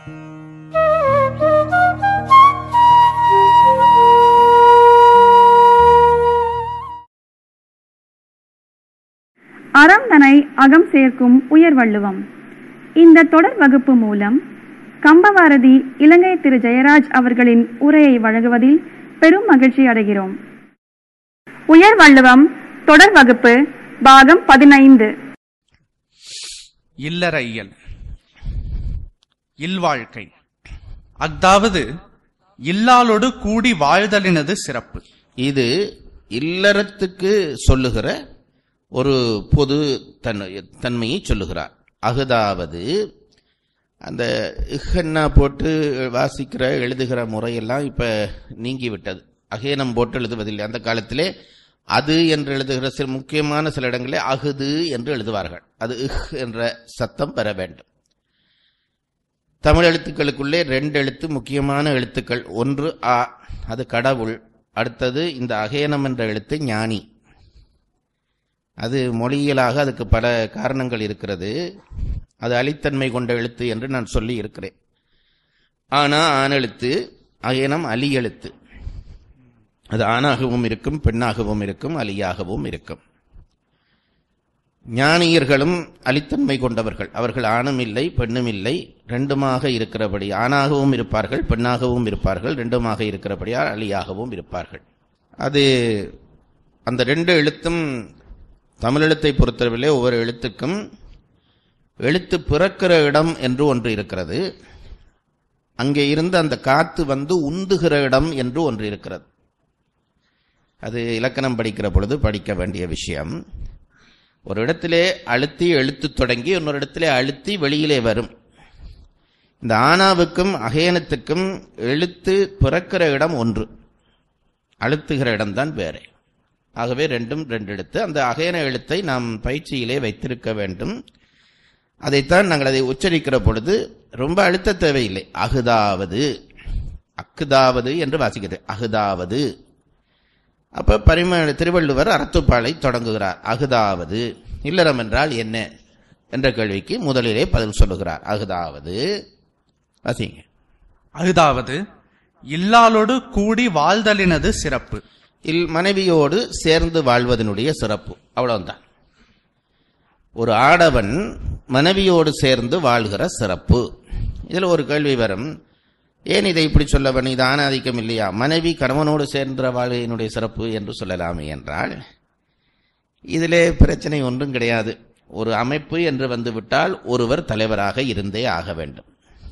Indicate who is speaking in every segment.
Speaker 1: அறம் தனை அகம் சேர்க்கும் உயர் வள்ளுவம் இந்த தொடர் வகுப்பு மூலம் கம்பவாரதி இலங்கை திரு ஜெயராஜ் அவர்களின் உரையை வழங்குவதில் பெரும் மகிழ்ச்சி அடைகிறோம் உயர் வள்ளுவம் தொடர் வகுப்பு பாகம் பதினைந்து
Speaker 2: இல்லற இயல் இல்வாழ்க்கை அஃதாவது இல்லாலொடு கூடி வாழ்தலினது சிறப்பு
Speaker 3: இது இல்லறத்துக்கு சொல்லுகிற ஒரு பொது தன் தன்மையை சொல்லுகிறார் அகுதாவது அந்த இஹன்னா போட்டு வாசிக்கிற எழுதுகிற முறையெல்லாம் இப்ப நீங்கி விட்டது அகேனம் போட்டு எழுதுவதில்லை அந்த காலத்திலே அது என்று எழுதுகிற சில முக்கியமான சில இடங்களில் அகுது என்று எழுதுவார்கள் அது இஹ் என்ற சத்தம் பெற வேண்டும் தமிழ் எழுத்துக்களுக்குள்ளே ரெண்டு எழுத்து முக்கியமான எழுத்துக்கள் ஒன்று அ அது கடவுள் அடுத்தது இந்த அகேனம் என்ற எழுத்து ஞானி அது மொழியியலாக அதுக்கு பல காரணங்கள் இருக்கிறது அது அலித்தன்மை கொண்ட எழுத்து என்று நான் சொல்லி இருக்கிறேன் ஆனா ஆணெழுத்து அயனம் அலி எழுத்து அது ஆணாகவும் இருக்கும் பெண்ணாகவும் இருக்கும் அலியாகவும் இருக்கும் ஞானியர்களும் அலித்தன்மை கொண்டவர்கள் அவர்கள் ஆணும் இல்லை பெண்ணும் இல்லை ரெண்டுமாக இருக்கிறபடி ஆணாகவும் இருப்பார்கள் பெண்ணாகவும் இருப்பார்கள் ரெண்டுமாக இருக்கிறபடியால் அலியாகவும் இருப்பார்கள் அது அந்த ரெண்டு எழுத்தும் தமிழ் எழுத்தை பொறுத்தவரையிலே ஒவ்வொரு எழுத்துக்கும் எழுத்து பிறக்கிற இடம் என்று ஒன்று இருக்கிறது அங்கே இருந்து அந்த காத்து வந்து உந்துகிற இடம் என்று ஒன்று இருக்கிறது அது இலக்கணம் படிக்கிற பொழுது படிக்க வேண்டிய விஷயம் ஒரு இடத்திலே அழுத்தி எழுத்து தொடங்கி இன்னொரு இடத்திலே அழுத்தி வெளியிலே வரும் இந்த ஆனாவுக்கும் அகேனத்துக்கும் எழுத்து பிறக்கிற இடம் ஒன்று அழுத்துகிற இடம்தான் வேறே ஆகவே ரெண்டும் ரெண்டு எழுத்து அந்த அகேன எழுத்தை நாம் பயிற்சியிலே வைத்திருக்க வேண்டும் அதைத்தான் நாங்கள் அதை உச்சரிக்கிற பொழுது ரொம்ப அழுத்த தேவையில்லை அகுதாவது அக்குதாவது என்று வாசிக்கிறது அகுதாவது அப்ப பரிம திருவள்ளுவர் அறத்துப்பாலை தொடங்குகிறார் அகுதாவது இல்லறம் என்றால் என்ன என்ற கேள்விக்கு முதலிலே பதில் சொல்லுகிறார் அகுதாவது வாசிங்க
Speaker 2: அஃதாவது இல்லாலொடு கூடி வாழ்தலினது சிறப்பு
Speaker 3: இல் மனைவியோடு சேர்ந்து வாழ்வதனுடைய சிறப்பு அவ்வளவுதான் ஒரு ஆடவன் மனைவியோடு சேர்ந்து வாழ்கிற சிறப்பு இதுல ஒரு கேள்வி வரும் ஏன் இதை இப்படி சொல்லவன் இது ஆணாதிக்கம் இல்லையா மனைவி கணவனோடு சேர்ந்த வாழ்க்கையினுடைய சிறப்பு என்று சொல்லலாமே என்றால் இதிலே பிரச்சனை ஒன்றும் கிடையாது ஒரு அமைப்பு என்று வந்துவிட்டால் ஒருவர் தலைவராக இருந்தே ஆக வேண்டும்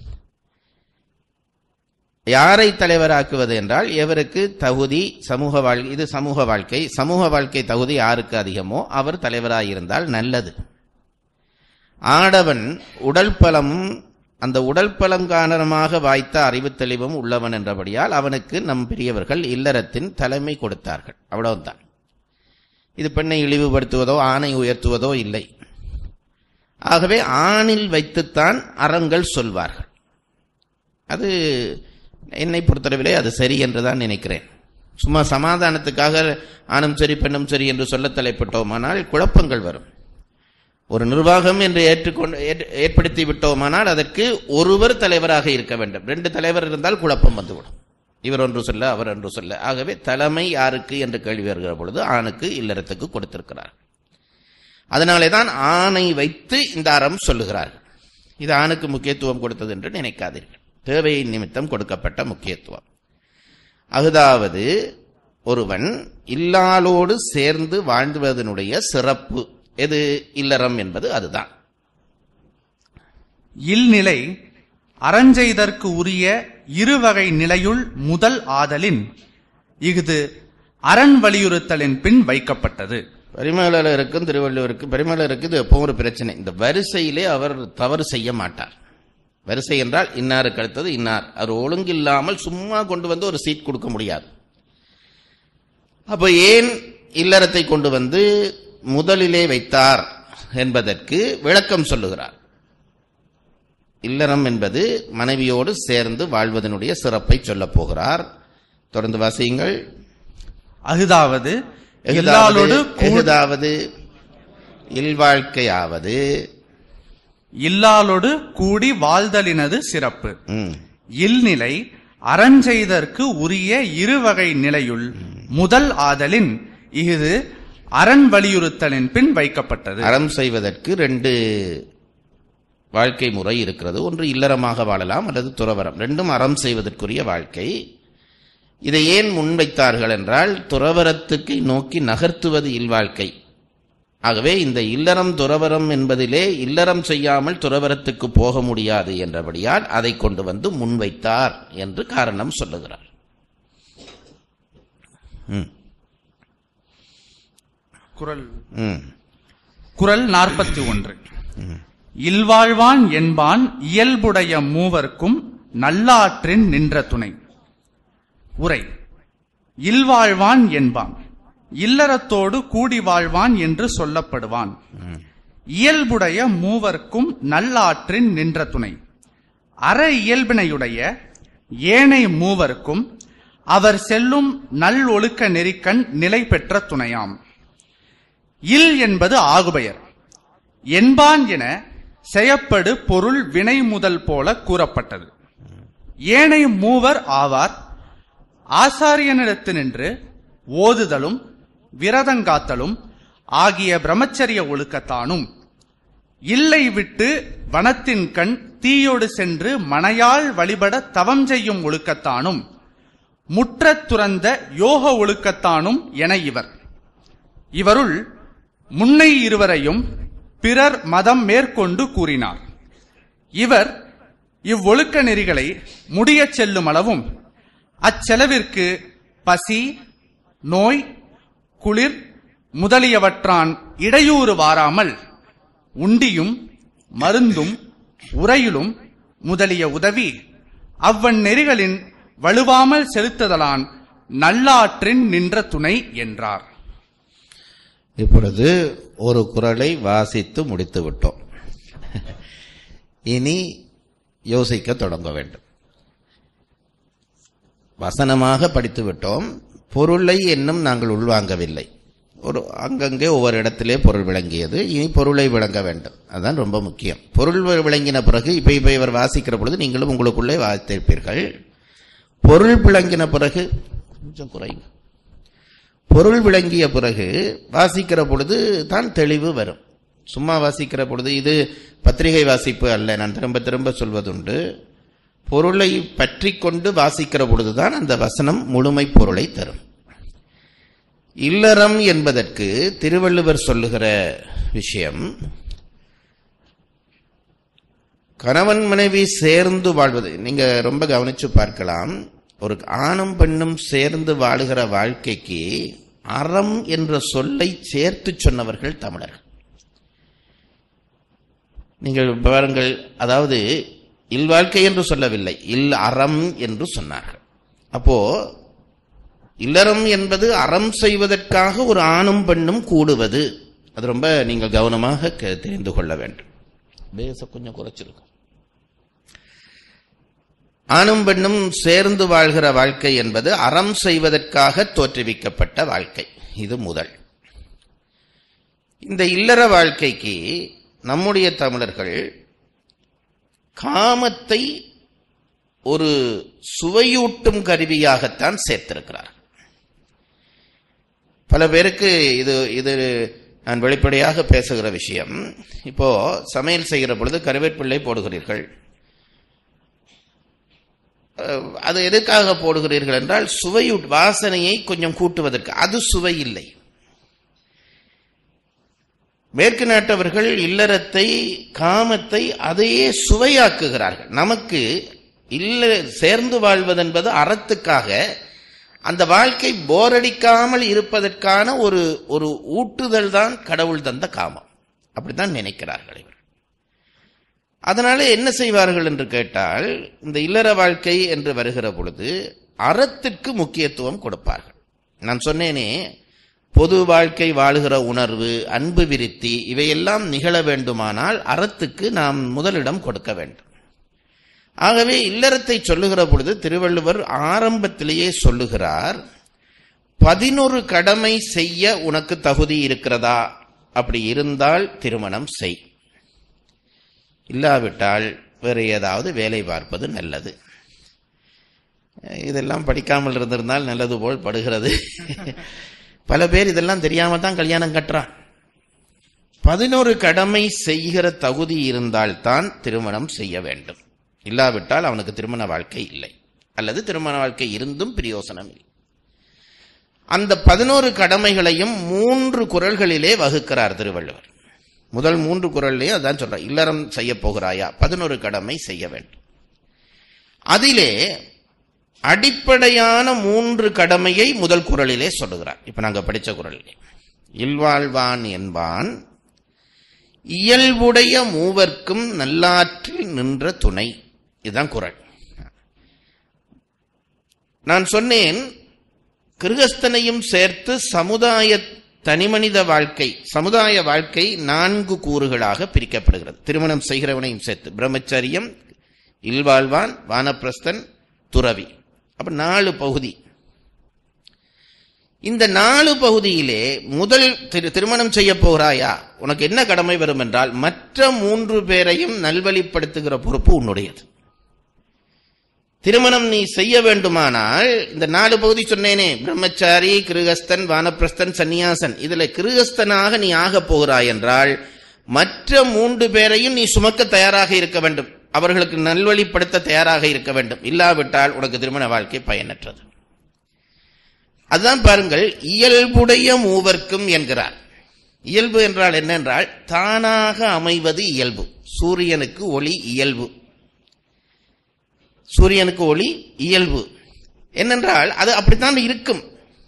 Speaker 3: யாரை தலைவராக்குவது என்றால் எவருக்கு தகுதி சமூக வாழ்க்கை இது சமூக வாழ்க்கை சமூக வாழ்க்கை தகுதி யாருக்கு அதிகமோ அவர் தலைவராயிருந்தால் நல்லது ஆடவன் உடல் பலமும் அந்த உடல் பலம் காரணமாக வாய்த்த அறிவு தெளிவும் உள்ளவன் என்றபடியால் அவனுக்கு நம் பெரியவர்கள் இல்லறத்தின் தலைமை கொடுத்தார்கள் அவ்வளவுதான் இது பெண்ணை இழிவுபடுத்துவதோ ஆணை உயர்த்துவதோ இல்லை ஆகவே ஆணில் வைத்துத்தான் அறங்கள் சொல்வார்கள் அது என்னை பொறுத்தளவிலே அது சரி என்றுதான் நினைக்கிறேன் சும்மா சமாதானத்துக்காக ஆணும் சரி பெண்ணும் சரி என்று சொல்ல தலைப்பட்டோமானால் குழப்பங்கள் வரும் ஒரு நிர்வாகம் என்று ஏற்றுக்கொண்டு ஏற்- ஏற்படுத்தி விட்டோமானால் அதற்கு ஒருவர் தலைவராக இருக்க வேண்டும் ரெண்டு தலைவர் இருந்தால் குழப்பம் வந்துவிடும் இவர் ஒன்று சொல்ல அவர் ஒன்று சொல்ல ஆகவே தலைமை யாருக்கு என்று கேள்வி வருகிற பொழுது ஆணுக்கு இல்லறத்துக்கு கொடுத்திருக்கிறார் அதனாலே தான் ஆணை வைத்து இந்த அறம் சொல்லுகிறார்கள் இது ஆணுக்கு முக்கியத்துவம் கொடுத்தது என்று நினைக்காதீர்கள் தேவையின் நிமித்தம் கொடுக்கப்பட்ட முக்கியத்துவம் அதாவது ஒருவன் இல்லாளோடு சேர்ந்து வாழ்ந்துவதனுடைய சிறப்பு எது இல்லறம் என்பது அதுதான்
Speaker 2: இல்நிலை அறஞ்செய்தற்கு உரிய இருவகை நிலையுள் முதல் ஆதலின் இஃது அரண் வலியுறுத்தலின் பின் வைக்கப்பட்டது
Speaker 3: பரிமளருக்கும் திருவள்ளுவருக்கும் பரிமளருக்கு இது எப்பவும் ஒரு பிரச்சனை இந்த வரிசையிலே அவர் தவறு செய்ய மாட்டார் வரிசை என்றால் இன்னாருக்கு அடுத்தது இன்னார் அவர் ஒழுங்கில்லாமல் சும்மா கொண்டு வந்து ஒரு சீட் கொடுக்க முடியாது அப்ப ஏன் இல்லறத்தை கொண்டு வந்து முதலிலே வைத்தார் என்பதற்கு விளக்கம் சொல்லுகிறார் இல்லறம் என்பது மனைவியோடு சேர்ந்து வாழ்வதனுடைய சிறப்பை சொல்லப் போகிறார் தொடர்ந்து வாசியுங்கள்
Speaker 2: அஃதாவது இல்லாலொடு கூ-
Speaker 3: எகுதாவது இல்வாழ்க்கையாவது
Speaker 2: இல்லாலொடு கூடி வாழ்தலினது சிறப்பு
Speaker 3: ம்.
Speaker 2: இல்நிலை அறஞ்செய்தற்கு உரிய இருவகை நிலையுள் முதல் ஆதலின் இஃது அரண் வலியுறுத்தலின் பின் வைக்கப்பட்டது
Speaker 3: அறம் செய்வதற்கு ரெண்டு வாழ்க்கை முறை இருக்கிறது ஒன்று இல்லறமாக வாழலாம் அல்லது துறவரம் ரெண்டும் அறம் செய்வதற்குரிய வாழ்க்கை இதை ஏன் முன்வைத்தார்கள் என்றால் துறவரத்துக்கு நோக்கி நகர்த்துவது இல்வாழ்க்கை ஆகவே இந்த இல்லறம் துறவரம் என்பதிலே இல்லறம் செய்யாமல் துறவரத்துக்கு போக முடியாது என்றபடியால் அதை கொண்டு வந்து முன்வைத்தார் என்று காரணம் சொல்லுகிறார் ம்,
Speaker 2: குரல்
Speaker 3: ம்,
Speaker 2: குரல் நாற்பத்தி ஒன்று இல்வாழ்வான் என்பான் இயல்புடைய மூவர்க்கும் நல்லாற்றின் நின்ற துணை உரை இல்வாழ்வான் என்பான் இல்லறத்தோடு கூடி வாழ்வான் என்று சொல்லப்படுவான் இயல்புடைய மூவர்க்கும் நல்லாற்றின் நின்ற துணை அற இயல்பினையுடைய ஏனை மூவர்க்கும் அவர் செல்லும் நல்லொழுக்க நெறிக்கண் நிலை பெற்ற துணையாம் இல் என்பது ஆகுபெயர் என்பான் என செயப்படு பொருள் வினை முதல் போல கூறப்பட்டது ஏனை மூவர் ஆவார் ஆசாரியனிடத்து நின்று ஓதுதலும் விரதங்காத்தலும் ஆகிய பிரம்மச்சரிய ஒழுக்கத்தானும் இல்லை விட்டு வனத்தின் கண் தீயோடு சென்று மனையால் வழிபட தவம் செய்யும் ஒழுக்கத்தானும் முற்றத் துறந்த யோக ஒழுக்கத்தானும் என இவர் இவருள் முன்னை இருவரையும் பிறர் மதம் மேற்கொண்டு கூறினார் இவர் இவ்வொழுக்க நெறிகளை முடியச் செல்லும் அளவும் அச்செலவிற்கு பசி நோய் குளிர் முதலியவற்றான் இடையூறு வாராமல் உண்டியும் மருந்தும் உரையிலும் முதலிய உதவி அவ்வன் நெறிகளின் வலுவாமல் செலுத்துதலான் நல்லாற்றின் நின்ற துணை என்றார்
Speaker 3: இப்பொழுது ஒரு குரலை வாசித்து முடித்து விட்டோம் இனி யோசிக்க தொடங்க வேண்டும் வசனமாக படித்து விட்டோம் பொருளை இன்னும் நாங்கள் உள்வாங்கவில்லை ஒரு அங்கங்கே ஒவ்வொரு இடத்திலே பொருள் விளங்கியது இனி பொருளை விளங்க வேண்டும் அதுதான் ரொம்ப முக்கியம் பொருள் வி- விளங்கின பிறகு இப்போ இப்போ இவர் வாசிக்கிற பொழுது நீங்களும் உங்களுக்குள்ளே வாசித்திருப்பீர்கள் பொருள் விளங்கின பிறகு கொஞ்சம் குறைங்க பொருள் விளங்கிய பிறகு வாசிக்கிற பொழுது தான் தெளிவு வரும் சும்மா வாசிக்கிற பொழுது இது பத்திரிகை வாசிப்பு அல்ல நான் திரும்ப திரும்ப சொல்வதுண்டு பொருளை பற்றி கொண்டு வாசிக்கிற பொழுதுதான் அந்த வசனம் முழுமை பொருளை தரும் இல்லறம் என்பதற்கு திருவள்ளுவர் சொல்லுகிற விஷயம் கணவன் மனைவி சேர்ந்து வாழ்வது நீங்க ரொம்ப கவனிச்சு பார்க்கலாம் ஒரு ஆணும் பெண்ணும் சேர்ந்து வாழுகிற வாழ்க்கைக்கு அறம் என்ற சொல்லை சேர்த்து சொன்னவர்கள் தமிழர்கள் நீங்கள் பாருங்கள் அதாவது இல்வாழ்க்கை என்று சொல்லவில்லை இல் அறம் என்று சொன்னார்கள் அப்போ இல்லறம் என்பது அறம் செய்வதற்காக ஒரு ஆணும் பெண்ணும் கூடுவது அது ரொம்ப நீங்கள் கவனமாக கே- தெரிந்து கொள்ள வேண்டும் பேச கொஞ்சம் குறைச்சிருக்கும் ஆணும் பெண்ணும் சேர்ந்து வாழ்கிற வாழ்க்கை என்பது அறம் செய்வதற்காக தோற்றுவிக்கப்பட்ட வாழ்க்கை இது முதல் இந்த இல்லற வாழ்க்கைக்கு நம்முடைய தமிழர்கள் காமத்தை ஒரு சுவையூட்டும் கருவியாகத்தான் சேர்த்திருக்கிறார் பல பேருக்கு இது இது நான் வெளிப்படையாக பேசுகிற விஷயம் இப்போ சமையல் செய்கிற பொழுது கருவேப்பிள்ளை போடுகிறீர்கள் அஹ், அது எதுக்காக போடுகிறீர்கள் என்றால் சுவையூ வாசனையை கொஞ்சம் கூட்டுவதற்கு அது சுவை இல்லை மேற்கு நாட்டவர்கள் இல்லறத்தை காமத்தை அதையே சுவையாக்குகிறார்கள் நமக்கு இல்ல சேர்ந்து வாழ்வதென்பது அறத்துக்காக அந்த வாழ்க்கை போரடிக்காமல் இருப்பதற்கான ஒரு ஒரு ஊட்டுதல் தான் கடவுள் தந்த காமம் அப்படித்தான் நினைக்கிறார்கள் இவர் அதனால என்ன செய்வார்கள் என்று கேட்டால் இந்த இல்லற வாழ்க்கை என்று வருகிற பொழுது அறத்திற்கு முக்கியத்துவம் கொடுப்பார்கள் நான் சொன்னேனே பொது வாழ்க்கை வாழுகிற உணர்வு அன்பு விருத்தி இவையெல்லாம் நிகழ வேண்டுமானால் அறத்துக்கு நாம் முதலிடம் கொடுக்க வேண்டும் ஆகவே இல்லறத்தை சொல்லுகிற பொழுது திருவள்ளுவர் ஆரம்பத்திலேயே சொல்லுகிறார் பதினொரு கடமை செய்ய உனக்கு தகுதி இருக்கிறதா அப்படி இருந்தால் திருமணம் செய் இல்லாவிட்டால் வேறு ஏதாவது வேலை பார்ப்பது நல்லது இதெல்லாம் படிக்காமல் இருந்திருந்தால் நல்லது போல் படுகிறது பல பேர் இதெல்லாம் தெரியாம தான் கல்யாணம் கட்டுறான் பதினோரு கடமை செய்கிற தகுதி இருந்தால்தான் திருமணம் செய்ய வேண்டும் இல்லாவிட்டால் அவனுக்கு திருமண வாழ்க்கை இல்லை அல்லது திருமண வாழ்க்கை இருந்தும் பிரயோசனம் இல்லை அந்த பதினோரு கடமைகளையும் மூன்று குரல்களிலே வகுக்கிறார் திருவள்ளுவர் முதல் மூன்று குரல்லையும் அதான் சொல்றார் இல்லறம் செய்ய போகிறாயா பதினோரு கடமை செய்ய வேண்டும் அதிலே அடிப்படையான மூன்று கடமையை முதல் குரலிலே சொல்லுகிறார் இப்ப நாங்க படிச்ச குரலிலே இல்வாழ்வான் என்பான் இயல்புடைய மூவர்க்கும் நல்லாற்றில் நின்ற துணை இதுதான் குரல் நான் சொன்னேன் கிருகஸ்தனையும் சேர்த்து சமுதாய தனிமனித வாழ்க்கை சமுதாய வாழ்க்கை நான்கு கூறுகளாக பிரிக்கப்படுகிறது திருமணம் செய்கிறவனையும் சேர்த்து பிரம்மச்சரியம் இல்வாழ்வான் வானப்பிரஸ்தன் துறவி அப்ப நாலு பகுதி இந்த நாலு பகுதியிலே முதல் திரு திருமணம் செய்ய போகிறாயா உனக்கு என்ன கடமை வரும் என்றால் மற்ற மூன்று பேரையும் நல்வழிப்படுத்துகிற பொறுப்பு உன்னுடையது திருமணம் நீ செய்ய வேண்டுமானால் இந்த நாலு பகுதி சொன்னேனே பிரம்மச்சாரி கிருகஸ்தன் வானப்பிரஸ்தன் சந்நியாசன் இதுல கிருகஸ்தனாக நீ ஆகப் போகிறாய் என்றால் மற்ற மூன்று பேரையும் நீ சுமக்க தயாராக இருக்க வேண்டும் அவர்களுக்கு நல்வழிப்படுத்த தயாராக இருக்க வேண்டும் இல்லாவிட்டால் உனக்கு திருமண வாழ்க்கை பயனற்றது அதுதான் பாருங்கள் இயல்புடைய மூவர்க்கும் என்கிறார் இயல்பு என்றால் என்ன என்றால் தானாக அமைவது இயல்பு சூரியனுக்கு ஒளி இயல்பு சூரியனுக்கு ஒளி இயல்பு என்னென்றால் அது அப்படித்தான் இருக்கும்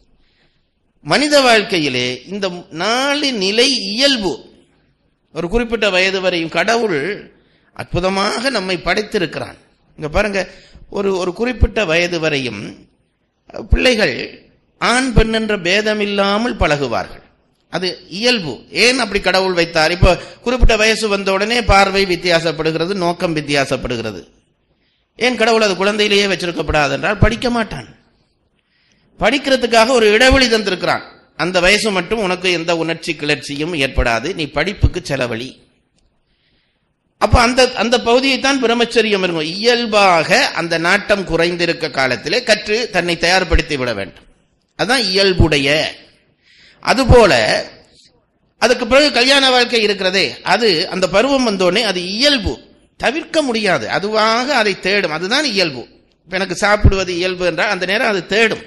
Speaker 3: மனித வாழ்க்கையிலே இந்த நாலு நிலை இயல்பு ஒரு குறிப்பிட்ட வயது வரையும் கடவுள் அற்புதமாக நம்மை படைத்திருக்கிறான் இங்க பாருங்க ஒரு ஒரு குறிப்பிட்ட வயது வரையும் பிள்ளைகள் ஆண் பெண் என்ற பேதம் இல்லாமல் பழகுவார்கள் அது இயல்பு ஏன் அப்படி கடவுள் வைத்தார் இப்போ குறிப்பிட்ட வயசு வந்த உடனே பார்வை வித்தியாசப்படுகிறது நோக்கம் வித்தியாசப்படுகிறது ஏன் கடவுள் அது குழந்தையிலேயே வச்சிருக்கப்படாது என்றால் படிக்க மாட்டான் படிக்கிறதுக்காக ஒரு இடைவெளி தந்திருக்கிறான் அந்த வயசு மட்டும் உனக்கு எந்த உணர்ச்சி கிளர்ச்சியும் ஏற்படாது நீ படிப்புக்கு செலவழி அப்ப அந்த அந்த பகுதியை தான் பிரம்மச்சரியம் இருக்கும் இயல்பாக அந்த நாட்டம் குறைந்திருக்க காலத்திலே கற்று தன்னை தயார்படுத்தி விட வேண்டும் அதுதான் இயல்புடைய அதுபோல அதுக்கு பிறகு கல்யாண வாழ்க்கை இருக்கிறதே அது அந்த பருவம் வந்தோடனே அது இயல்பு தவிர்க்க முடியாது அதுவாக அதை தேடும் அதுதான் இயல்பு இப்ப எனக்கு சாப்பிடுவது இயல்பு என்றால் அந்த நேரம் அது தேடும்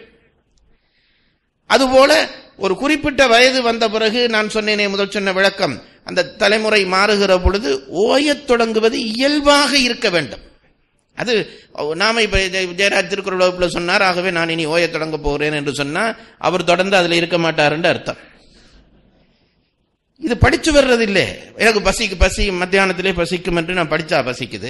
Speaker 3: அதுபோல ஒரு குறிப்பிட்ட வயது வந்த பிறகு நான் சொன்னேனே முதல் சொன்ன விளக்கம் அந்த தலைமுறை மாறுகிற பொழுது ஓயத் தொடங்குவது இயல்பாக இருக்க வேண்டும் அது நாம இப்ப ஜெய- ஜெயராஜ் திருக்குறள் வகுப்புல சொன்னார் ஆகவே நான் இனி ஓயத் தொடங்க போகிறேன் என்று சொன்னா அவர் தொடர்ந்து அதுல இருக்க மாட்டாருன்னு அர்த்தம் இது படிச்சு வர்றது இல்ல எனக்கு பசிக்கு பசி மத்தியானத்திலே பசிக்கும் என்று நான் படிச்சா பசிக்குது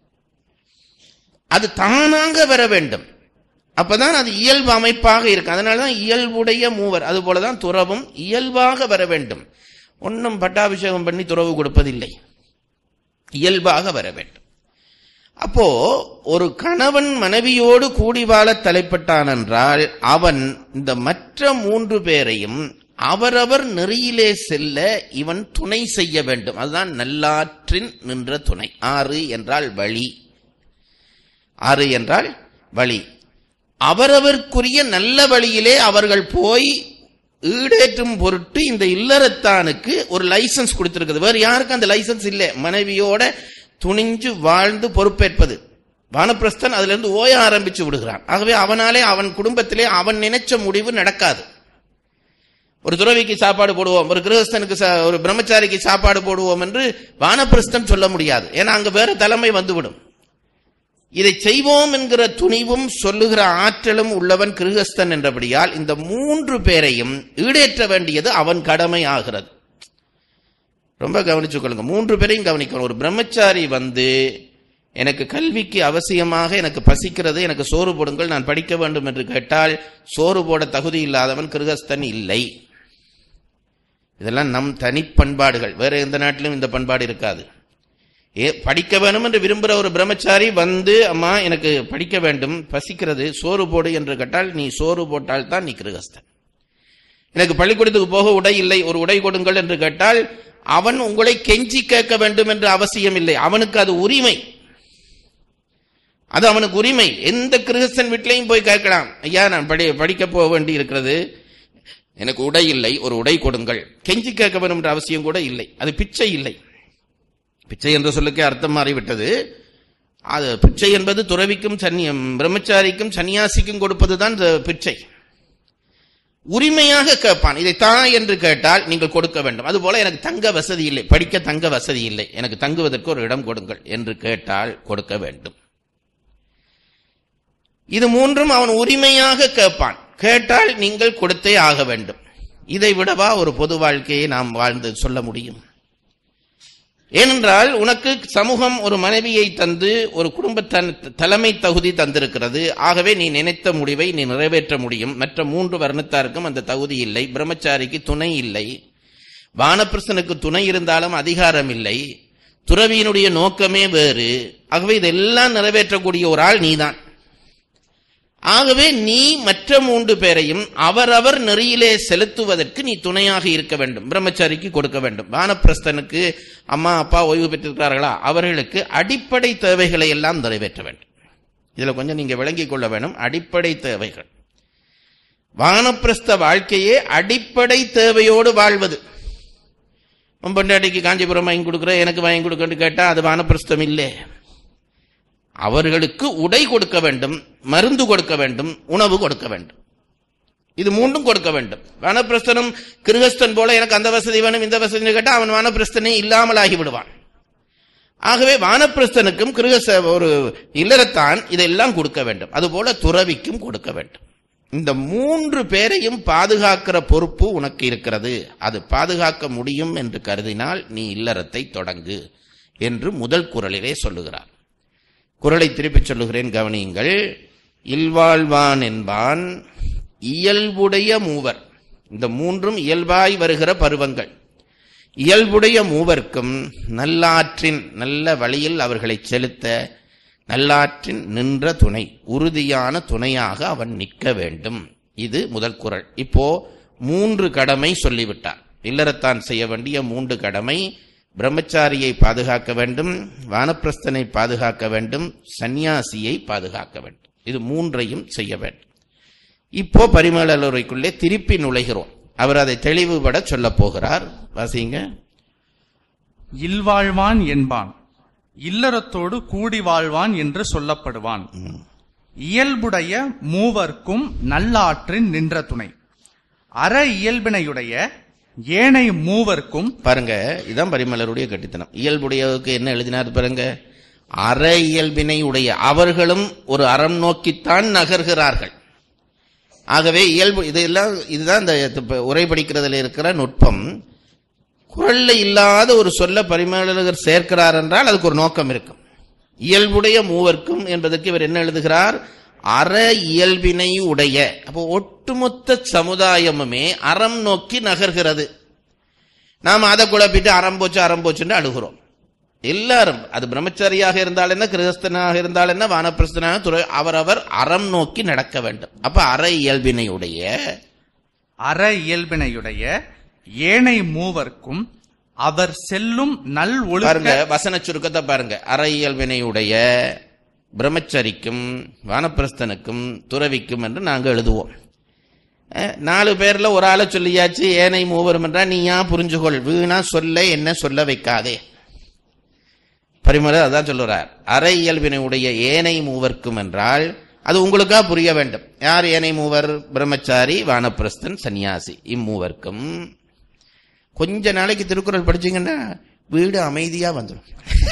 Speaker 3: அது தானாக வர வேண்டும் அப்பதான் அது இயல்பு அமைப்பாக இருக்கு அதனாலதான் இயல்புடைய மூவர் அது போலதான் துறவும் இயல்பாக வர வேண்டும் ஒன்றும் பட்டாபிஷேகம் பண்ணி துறவு கொடுப்பதில்லை இயல்பாக வர வேண்டும் அப்போ ஒரு கணவன் மனைவியோடு கூடி வாழ தலைப்பட்டான் என்றால் அவன் இந்த மற்ற மூன்று பேரையும் அவரவர் நெறியிலே செல்ல இவன் துணை செய்ய வேண்டும் அதுதான் நல்லாற்றின் நின்ற துணை ஆறு என்றால் வழி ஆறு என்றால் வழி அவரவர்க்குரிய நல்ல வழியிலே அவர்கள் போய் ஈடேற்றும் பொருட்டு இந்த இல்லறத்தானுக்கு ஒரு லைசன்ஸ் கொடுத்திருக்குது வேற யாருக்கும் அந்த லைசன்ஸ் இல்லை மனைவியோட துணிஞ்சு வாழ்ந்து பொறுப்பேற்பது வானப்பிரஸ்தன் அதுல இருந்து ஓய ஆரம்பிச்சு விடுகிறான் ஆகவே அவனாலே அவன் குடும்பத்திலே அவன் நினைச்ச முடிவு நடக்காது ஒரு துறவிக்கு சாப்பாடு போடுவோம் ஒரு கிரகஸ்தனுக்கு சா- ஒரு பிரம்மச்சாரிக்கு சாப்பாடு போடுவோம் என்று வானப்பிரஸ்தன் சொல்ல முடியாது ஏன்னா அங்க வேற தலைமை வந்துவிடும் இதை செய்வோம் என்கிற துணிவும் சொல்லுகிற ஆற்றலும் உள்ளவன் கிருகஸ்தன் என்றபடியால் இந்த மூன்று பேரையும் ஈடேற்ற வேண்டியது அவன் கடமை ஆகிறது ரொம்ப கவனிச்சு கொள்ளுங்க மூன்று பேரையும் கவனிக்கணும் ஒரு பிரம்மச்சாரி வந்து எனக்கு கல்விக்கு அவசியமாக எனக்கு பசிக்கிறது எனக்கு சோறு போடுங்கள் நான் படிக்க வேண்டும் என்று கேட்டால் சோறு போட தகுதி இல்லாதவன் கிருகஸ்தன் இல்லை இதெல்லாம் நம் தனிப்பண்பாடுகள் வேற எந்த நாட்டிலும் இந்த பண்பாடு இருக்காது ஏ படிக்க வேணும் என்று விரும்புகிற ஒரு பிரம்மச்சாரி வந்து அம்மா எனக்கு படிக்க வேண்டும் பசிக்கிறது சோறு போடு என்று கேட்டால் நீ சோறு போட்டால் தான் நீ கிருகஸ்தன் எனக்கு பள்ளிக்கூடத்துக்கு போக உடை இல்லை ஒரு உடை கொடுங்கள் என்று கேட்டால் அவன் உங்களை கெஞ்சி கேட்க வேண்டும் என்ற அவசியம் இல்லை அவனுக்கு அது உரிமை அது அவனுக்கு உரிமை எந்த கிறிஸ்தன் வீட்டிலையும் போய் கேட்கலாம் ஐயா நான் படி படிக்க போக வேண்டி இருக்கிறது எனக்கு உடை இல்லை ஒரு உடை கொடுங்கள் கெஞ்சி கேட்க வேண்டும் என்ற அவசியம் கூட இல்லை அது பிச்சை இல்லை பிச்சை என்ற சொல்லுக்கே அர்த்தம் மாறிவிட்டது அது பிச்சை என்பது துறவிக்கும் சன்னியம் பிரம்மச்சாரிக்கும் சன்னியாசிக்கும் கொடுப்பதுதான் இந்த பிச்சை உரிமையாக கேட்பான் இதை தான் என்று கேட்டால் நீங்கள் கொடுக்க வேண்டும் அதுபோல எனக்கு தங்க வசதி இல்லை படிக்க தங்க வசதி இல்லை எனக்கு தங்குவதற்கு ஒரு இடம் கொடுங்கள் என்று கேட்டால் கொடுக்க வேண்டும் இது மூன்றும் அவன் உரிமையாக கேட்பான் கேட்டால் நீங்கள் கொடுத்தே ஆக வேண்டும் இதை விடவா ஒரு பொது வாழ்க்கையை நாம் வாழ்ந்து சொல்ல முடியும் ஏனென்றால் உனக்கு சமூகம் ஒரு மனைவியை தந்து ஒரு குடும்ப தன்- தலைமை தகுதி தந்திருக்கிறது ஆகவே நீ நினைத்த முடிவை நீ நிறைவேற்ற முடியும் மற்ற மூன்று வர்ணத்தாருக்கும் அந்த தகுதி இல்லை பிரம்மச்சாரிக்கு துணை இல்லை வானப்பிரசனுக்கு துணை இருந்தாலும் அதிகாரம் இல்லை துறவியினுடைய நோக்கமே வேறு ஆகவே இதெல்லாம் நிறைவேற்றக்கூடிய ஒரு ஆள் நீதான் ஆகவே நீ மற்ற மூன்று பேரையும் அவரவர் நெறியிலே செலுத்துவதற்கு நீ துணையாக இருக்க வேண்டும் பிரம்மச்சாரிக்கு கொடுக்க வேண்டும் வானப்பிரஸ்தனுக்கு அம்மா அப்பா ஓய்வு பெற்றிருக்கிறார்களா அவர்களுக்கு அடிப்படை தேவைகளை எல்லாம் நிறைவேற்ற வேண்டும் இதுல கொஞ்சம் நீங்க விளங்கிக் கொள்ள வேண்டும் அடிப்படை தேவைகள் வானப்பிரஸ்த வாழ்க்கையே அடிப்படை தேவையோடு வாழ்வது உன் பொண்டாட்டிக்கு காஞ்சிபுரம் வாங்கி கொடுக்குற எனக்கு வாங்கி கொடுக்கன்னு கேட்டா அது வானப்பிரஸ்தம் இல்லை அவர்களுக்கு உடை கொடுக்க வேண்டும் மருந்து கொடுக்க வேண்டும் உணவு கொடுக்க வேண்டும் இது மூன்றும் கொடுக்க வேண்டும் வானப்பிரஸ்தனம் கிருகஸ்தன் போல எனக்கு அந்த வசதி வேணும் இந்த வசதி கேட்டா அவன் வானப்பிரஸ்தனே இல்லாமல் ஆகி விடுவான் ஆகவே வானப்பிரஸ்தனுக்கும் கிருகச ஒரு இல்லறத்தான் இதெல்லாம் கொடுக்க வேண்டும் அதுபோல துறவிக்கும் கொடுக்க வேண்டும் இந்த மூன்று பேரையும் பாதுகாக்கிற பொறுப்பு உனக்கு இருக்கிறது அது பாதுகாக்க முடியும் என்று கருதினால் நீ இல்லறத்தை தொடங்கு என்று முதல் குரலிலே சொல்லுகிறார் குரலை திருப்பிச் சொல்லுகிறேன் கவனியுங்கள் இல்வாழ்வான் என்பான் இயல்புடைய மூவர் இந்த மூன்றும் இயல்பாய் வருகிற பருவங்கள் இயல்புடைய மூவர்க்கும் நல்லாற்றின் நல்ல வழியில் அவர்களை செலுத்த நல்லாற்றின் நின்ற துணை உறுதியான துணையாக அவன் நிற்க வேண்டும் இது முதல் குரல் இப்போ மூன்று கடமை சொல்லிவிட்டார் இல்லறத்தான் செய்ய வேண்டிய மூன்று கடமை பிரம்மச்சாரியை பாதுகாக்க வேண்டும் வானப்பிரஸ்தனை பாதுகாக்க வேண்டும் சந்நியாசியை பாதுகாக்க வேண்டும் இது மூன்றையும் செய்ய வேண்டும் இப்போ பரிமளருக்குள்ளே திருப்பி நுழைகிறோம் அவர் அதை தெளிவுபட சொல்லப் போகிறார் வாசிங்க
Speaker 2: இல்வாழ்வான் என்பான் இல்லறத்தோடு கூடி வாழ்வான் என்று சொல்லப்படுவான் இயல்புடைய மூவர்க்கும் நல்லாற்றின் நின்ற துணை அற இயல்பினையுடைய ஏனை மூவர்க்கும்
Speaker 3: பாருங்க இதான் பரிமலருடைய கட்டித்தனம் இயல்புடையவுக்கு என்ன எழுதினார் பாருங்க அற இயல்பினை உடைய அவர்களும் ஒரு அறம் நோக்கித்தான் நகர்கிறார்கள் ஆகவே இயல்பு இதெல்லாம் இதுதான் இந்த இப்ப உரை படிக்கிறதுல இருக்கிற நுட்பம் குரல்ல இல்லாத ஒரு சொல்ல பரிமளர் சேர்க்கிறார் என்றால் அதுக்கு ஒரு நோக்கம் இருக்கும் இயல்புடைய மூவர்க்கும் என்பதற்கு இவர் என்ன எழுதுகிறார் அற இயல்பினை உடைய அப்போ ஒட்டுமொத்த சமுதாயமுமே அறம் நோக்கி நகர்கிறது நாம் அதை குழப்பிட்டு அறம் போச்சு அறம் போச்சுன்னு அழுகிறோம் எல்லாரும் அது பிரம்மச்சாரியாக இருந்தால் என்ன கிரகஸ்தனாக இருந்தால் என்ன வானப்பிரஸ்தனாக துறை அவரவர் அறம் நோக்கி நடக்க வேண்டும் அப்ப அற இயல்பினையுடைய
Speaker 2: அற இயல்பினையுடைய ஏனை மூவர்க்கும் அவர் செல்லும் நல்
Speaker 3: பாருங்க
Speaker 2: ஒழுக்க
Speaker 3: வசன சுருக்கத்தை பாருங்க அற இயல்பினையுடைய பிரம்மச்சரிக்கும் வானப்பிரஸ்தனுக்கும் துறவிக்கும் என்று நாங்கள் எழுதுவோம் அஹ், நாலு பேர்ல ஒரு ஆளை சொல்லியாச்சு ஏனை மூவரும் என்றால் நீ ஏன் புரிஞ்சுகொள் வீணா சொல்ல என்ன சொல்ல வைக்காதே பரிமளர் அதான் சொல்லுறார் அரை இயல்பினை உடைய ஏனை மூவர்க்கும் என்றால் அது உங்களுக்கா புரிய வேண்டும் யார் ஏனை மூவர் பிரம்மச்சாரி வானப்பிரஸ்தன் சன்னியாசி இம்மூவர்க்கும் கொஞ்ச நாளைக்கு திருக்குறள் படிச்சீங்கன்னா வீடு அமைதியா வந்துடும்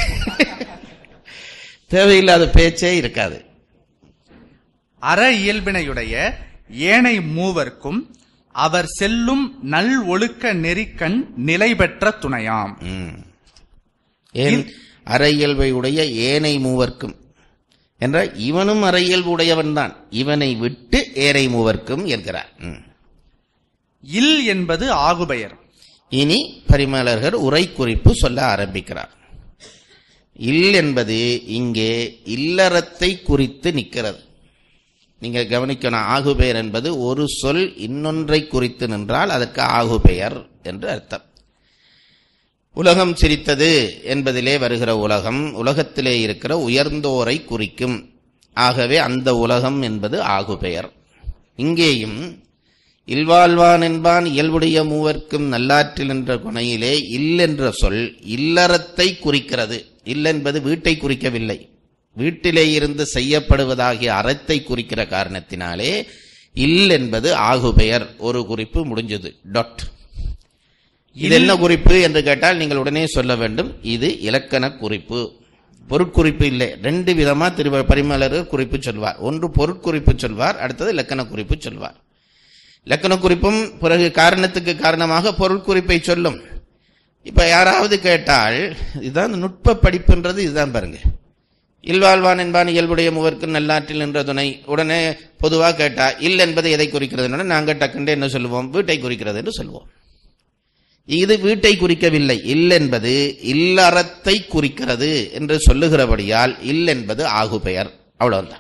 Speaker 3: தேவையில்லாத பேச்சே இருக்காது
Speaker 2: அற இயல்பினையுடைய ஏனை மூவர்க்கும் அவர் செல்லும் நல் ஒழுக்க நெறிக்கண் நிலை பெற்ற துணையாம்
Speaker 3: ம். ஏன் அறையியல்பை உடைய ஏனை மூவர்க்கும் என்றால் இவனும் அறையியல்பு உடையவன் தான் இவனை விட்டு ஏனை மூவர்க்கும் என்கிறார் ம்.
Speaker 2: இல் என்பது ஆகுபெயர்
Speaker 3: இனி பரிமலர்கள் உரை குறிப்பு சொல்ல ஆரம்பிக்கிறார் இல் என்பது இங்கே இல்லறத்தை குறித்து நிற்கிறது நீங்க கவனிக்கணும் ஆகுபெயர் என்பது ஒரு சொல் இன்னொன்றை குறித்து நின்றால் அதற்கு ஆகுபெயர் என்று அர்த்தம் உலகம் சிரித்தது என்பதிலே வருகிற உலகம் உலகத்திலே இருக்கிற உயர்ந்தோரை குறிக்கும் ஆகவே அந்த உலகம் என்பது ஆகுபெயர் இங்கேயும் இல்வாழ்வான் என்பான் இயல்புடைய மூவர்க்கும் நல்லாற்றில் என்ற குணையிலே இல் என்ற சொல் இல்லறத்தை குறிக்கிறது இல் என்பது வீட்டை குறிக்கவில்லை வீட்டிலே இருந்து செய்யப்படுவதாகிய அறத்தை குறிக்கிற காரணத்தினாலே இல் என்பது ஆகுபெயர் ஒரு குறிப்பு முடிஞ்சது டாட் இது என்ன குறிப்பு என்று கேட்டால் நீங்கள் உடனே சொல்ல வேண்டும் இது இலக்கண குறிப்பு பொருட்குறிப்பு இல்லை ரெண்டு விதமா திரு பரிமலர் குறிப்பு சொல்வார் ஒன்று பொருட்குறிப்பு சொல்வார் அடுத்தது இலக்கண குறிப்பு சொல்வார் இலக்கண குறிப்பும் பிறகு காரணத்துக்கு காரணமாக பொருட்குறிப்பை சொல்லும் இப்ப யாராவது கேட்டால் இதுதான் நுட்ப படிப்புன்றது இதுதான் பாருங்க இல்வாழ்வான் என்பான் இயல்புடைய மூவர்க்கு நல்லாற்றில் என்ற துணை உடனே பொதுவா கேட்டா இல் என்பது எதை குறிக்கிறது நாங்க டக்குண்டு என்ன சொல்லுவோம் வீட்டை குறிக்கிறது என்று சொல்லுவோம் இது வீட்டை குறிக்கவில்லை இல் என்பது இல்லறத்தை குறிக்கிறது என்று சொல்லுகிறபடியால் இல் என்பது ஆகுபெயர் அவ்வளவுதான்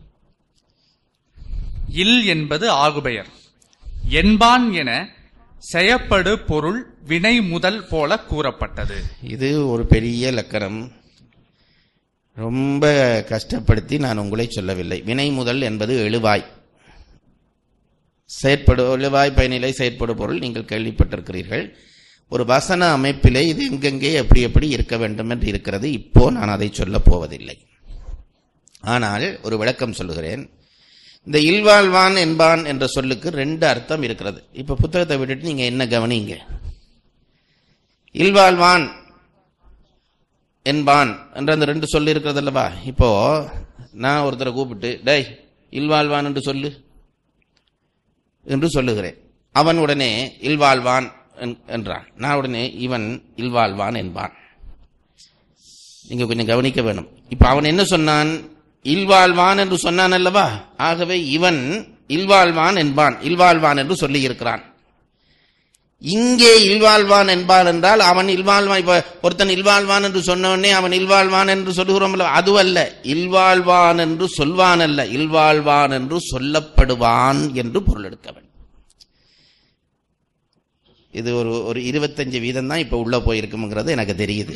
Speaker 2: இல் என்பது ஆகுபெயர் என்பான் என செயப்படு பொருள் வினை முதல் போல கூறப்பட்டது
Speaker 3: இது ஒரு பெரிய இலக்கணம் ரொம்ப கஷ்டப்படுத்தி நான் உங்களை சொல்லவில்லை வினை முதல் என்பது எழுவாய் செயற்படு எழுவாய் பயனிலை செயற்படு பொருள் நீங்கள் கேள்விப்பட்டிருக்கிறீர்கள் ஒரு வசன அமைப்பிலே இது எங்கெங்கே எப்படி எப்படி இருக்க வேண்டும் என்று இருக்கிறது இப்போ நான் அதை சொல்லப் போவதில்லை ஆனால் ஒரு விளக்கம் சொல்லுகிறேன் இந்த இல்வாழ்வான் என்பான் என்ற சொல்லுக்கு ரெண்டு அர்த்தம் இருக்கிறது இப்ப புத்தகத்தை விட்டுட்டு நீங்க என்ன கவனிங்க இல்வாழ்வான் என்பான் என்ற அந்த ரெண்டு சொல்லு இருக்கிறது அல்லவா இப்போ நான் ஒருத்தரை கூப்பிட்டு டேய் இல்வாழ்வான் என்று சொல்லு என்று சொல்லுகிறேன் அவன் உடனே இல்வாழ்வான் என்- என்றான் நான் உடனே இவன் இல்வாழ்வான் என்பான் நீங்க கொஞ்சம் கவனிக்க வேணும் இப்ப அவன் என்ன சொன்னான் இல்வாழ்வான் என்று சொன்னான் அல்லவா ஆகவே இவன் இல்வாழ்வான் என்பான் இல்வாழ்வான் என்று சொல்லி இருக்கிறான் இங்கே இல்வாழ்வான் என்பான் என்றால் அவன் இல்வாழ்வான் இப்ப ஒருத்தன் இல்வாழ்வான் என்று சொன்னவனே அவன் இல்வாழ்வான் என்று சொல்லுகிறோம் அதுவல்ல இல்வாழ்வான் என்று சொல்வான் அல்ல இல்வாழ்வான் என்று சொல்லப்படுவான் என்று பொருள் எடுக்க வேண்டும் இது ஒரு ஒரு இருபத்தஞ்சு வீதம் தான் இப்ப உள்ள போயிருக்குங்கிறது எனக்கு தெரியுது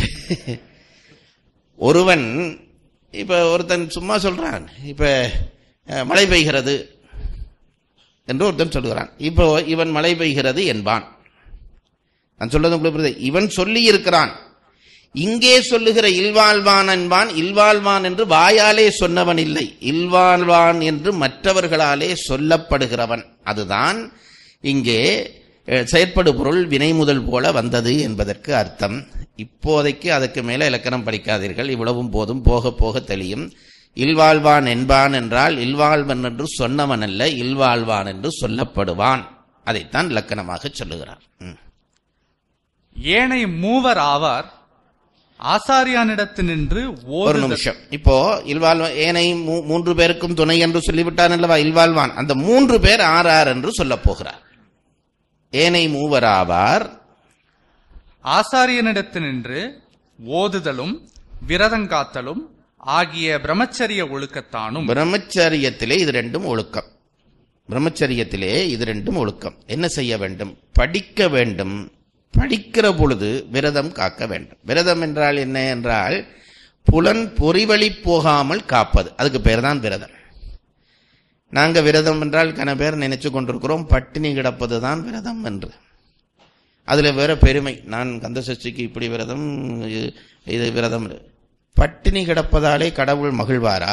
Speaker 3: ஒருவன் இப்ப ஒருத்தன் சும்மா சொல்றான் இப்ப அஹ், மழை பெய்கிறது என்று ஒருத்தன் சொல்லுகிறான் இப்போ இவன் மழை பெய்கிறது என்பான் நான் சொல்றது உங்களுக்கு புரியுது இவன் சொல்லி இருக்கிறான் இங்கே சொல்லுகிற இல்வாழ்வான் என்பான் இல்வாழ்வான் என்று வாயாலே சொன்னவன் இல்லை இல்வாழ்வான் என்று மற்றவர்களாலே சொல்லப்படுகிறவன் அதுதான் இங்கே அஹ், செயற்படு பொருள் வினை முதல் போல வந்தது என்பதற்கு அர்த்தம் இப்போதைக்கு அதுக்கு மேல இலக்கணம் படிக்காதீர்கள் இவ்வளவும் போதும் போக போக தெளியும் இல்வாழ்வான் என்பான் என்றால் இல்வாழ்வன் என்று சொன்னவன் அல்ல இல்வாழ்வான் என்று சொல்லப்படுவான் அதைத்தான் இலக்கணமாக சொல்லுகிறார் ம்.
Speaker 2: ஏனை மூவர் ஆவார் ஆசாரியானிடத்து நின்று
Speaker 3: ஒரு
Speaker 2: ஓதுதல்
Speaker 3: நிமிஷம் இப்போ இல்வாழ்வான் ஏனை மூ- மூன்று பேருக்கும் துணை என்று சொல்லிவிட்டான் அல்லவா இல்வாழ்வான் அந்த மூன்று பேர் ஆர் ஆர் என்று சொல்லப் போகிறார் ஏனை மூவராவார்
Speaker 2: ஆசாரியனிடத்து நின்று ஓதுதலும் விரதங்காத்தலும் ஆகிய பிரம்மச்சரிய ஒழுக்கத்தானும்
Speaker 3: பிரம்மச்சரியத்திலே இது ரெண்டும் ஒழுக்கம் பிரம்மச்சரியத்திலே இது ரெண்டும் ஒழுக்கம் என்ன செய்ய வேண்டும் படிக்க வேண்டும் படிக்கிற பொழுது விரதம் காக்க வேண்டும் விரதம் என்றால் என்ன என்றால் புலன் பொறிவழி போகாமல் காப்பது அதுக்கு பேர் தான் விரதம் நாங்க விரதம் என்றால் கன பேர் நினைச்சு கொண்டிருக்கிறோம் பட்டினி கிடப்பது தான் விரதம் என்று அதுல வேற பெருமை நான் கந்த சஷ்டிக்கு இப்படி விரதம் இது- இது விரதம் பட்டினி கிடப்பதாலே கடவுள் மகிழ்வாரா